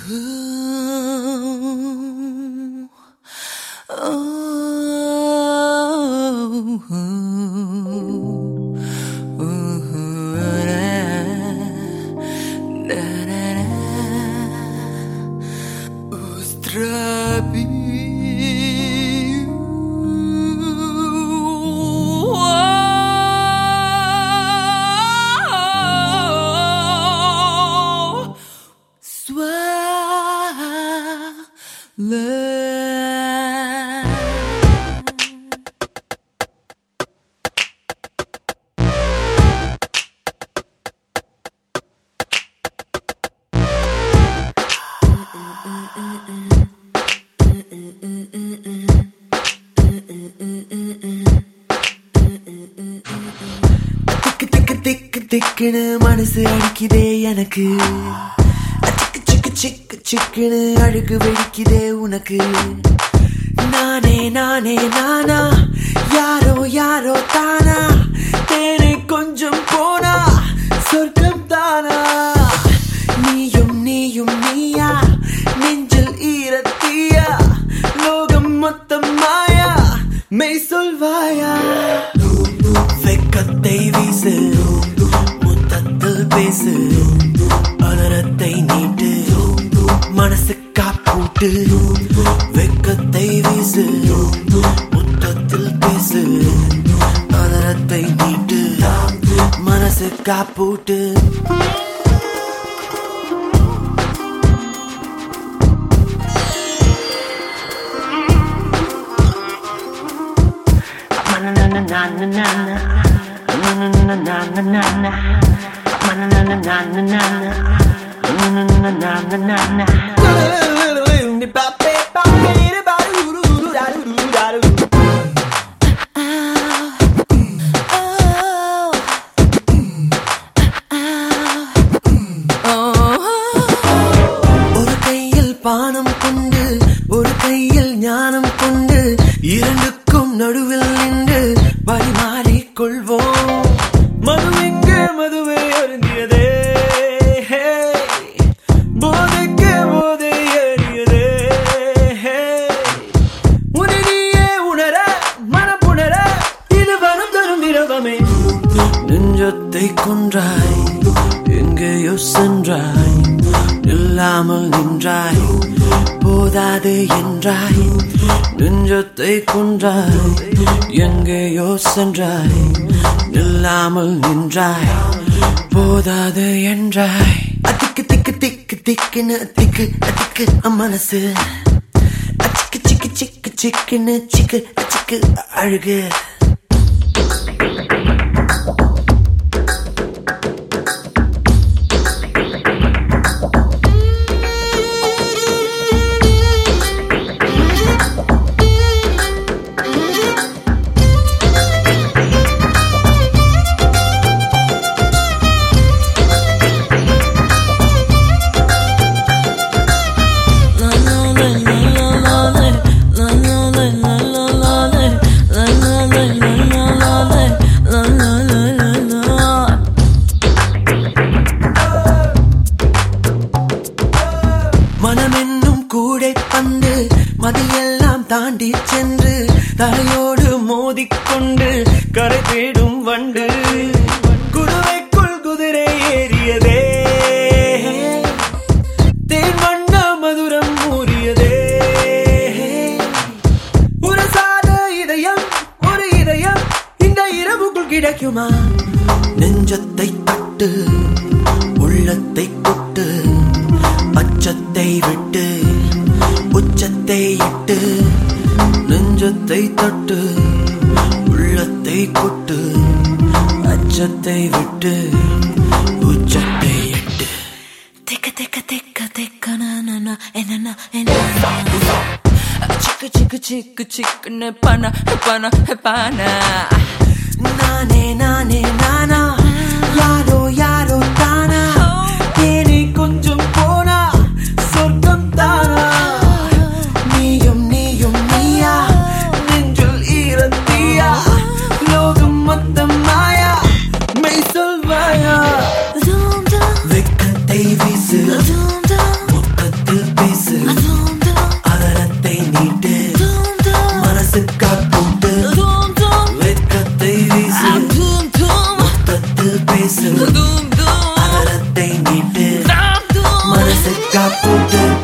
திக்கு திக்கு திக்கு திக்குன்னு மனசு அடிக்குதே எனக்கு சிக்கு சிக்கு சிக்கு சிக்குன்னு அழுகு வெடிக்குதே உனக்கு நானே நானே நானா யாரோ யாரோ தானா தேனை கொஞ்சம் போனா சொர்க்கம் தானா நீயும் நீயும் நீயா நெஞ்சில் ஈரத்தீயா லோகம் மொத்தம் மாயா மெய் சொல்வாயா வெக்கத்தை வீசு முத்தத்தில் பேசு அலரத்தை நீட்டு மனசு காப்பூட்டு வெக்கத்தை வீசு முத்தத்தில் பேசு அலரத்தை நீட்டு மனசு காப்பூட்டு ஒரு கையில் பானம் கொண்டு ஒரு கையில் ஞானம் கொண்டு இரண்டுக்கும் நடுவில் நின்று பரிமாறிக் கொள்வோம் மது எங்கே மதுவை அருந்தியதே போதைக்கு போதை ஏறியதே உன்னை நீயே உணர மனப்புணர இது வரம் தரும் திரவமே நெஞ்சத்தை கொன்றாய் எங்கேயோ சென்றாய் இல்லாமல் நின்றாய் போதாது என்றாய் நெஞ்சத்தை கொன்றாய் எங்கேயோ சென்றாய் இல்லாமல் நின்றாய் போதாது என்றாய் திக்கு திக்கு திக்கு திக்குன்னு திக்கு திக்கு மனசு சிக்கு சிக்கு சிக்கு சிக்குன்னு சிக்கு சிக்கு அழுகு மனமென்னும் கூடை பந்து மதியெல்லாம் தாண்டி சென்று தலையோடு மோதிக்கொண்டு கரை தேடும் வண்டு குடுவைக்குள் குதிரை ஏறியதே தேன் வண்ண மதுரம் மூறியதே உரசாத இதயம் ஒரு இதயம் இந்த இரவுக்குள் கிடைக்குமா நெஞ்சத்தை தட்டு உள்ளத்தை கொட்டு அச்சத்தை விட்டு உச்சத்தை இட்டு நெஞ்சத்தை தட்டு உள்ளத்தை கொட்டு அச்சத்தை விட்டு உச்சத்தை இட்டு Ticka ticka ticka ticka na na na na na na na Chicka chicka chicka chicka ne pana pana pana நானே நானே நானா யாரோ யாரோ தானா தேனி கொஞ்சம் போனா சொர்க்கம் தானா நீயும் நீயும் நீயா நெஞ்சில் ஈரத்தீயா லோகம் மொத்தம் மாயா மெய் சொல்வாயா Dum dum வெக்கத்தை வீசு dum dum முத்தத்தில் பேசு Doom doom அகரத்தை நீட்டு Doom doom மனசு காப்போட்டு